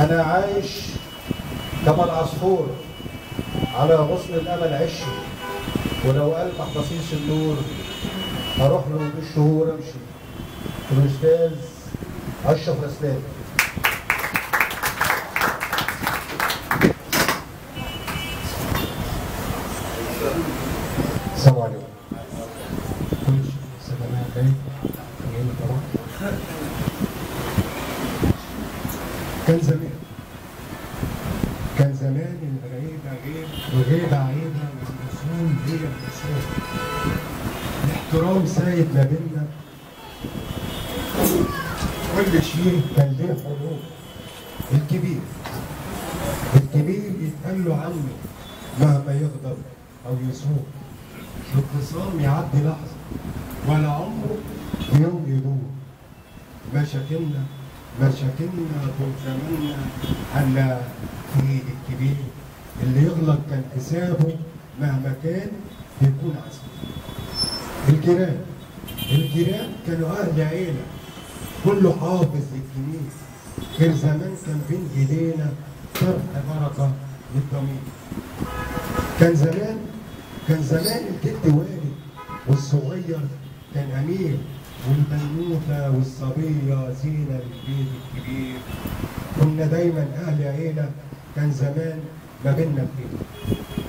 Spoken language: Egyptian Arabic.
أنا عايش كما العصفور على غصن الأمل عشي ولو ألمح بصيص النور هروح له بالشهور أمشي الأستاذ أشرف رسلان السلام عليكم كل شيء سلامات عليكم جميل طبعا كان زمان كان زمان الغيبة غير وغيبة عيبة والأصول هي الأصول الاحترام سايد ما بيننا كل شيء كان ليه حروف الكبير الكبير يتقال له عنه مهما يغضب أو يسوق الخصام يعدي لحظة ولا عمره يوم يدور مشاكلنا مشاكلنا طول زماننا على في ايد الكبير اللي يغلط كان حسابه مهما كان بيكون عسل الجيران الجيران كانوا اهل عيله كله حافظ للجميل غير زمان كان بين ايدينا فرح بركه للضمير كان زمان كان زمان الجد والد والصغير كان امير والبنوته والصبيه زينه للبيت الكبير كنا دايما اهل عيله كان زمان ما بينا خير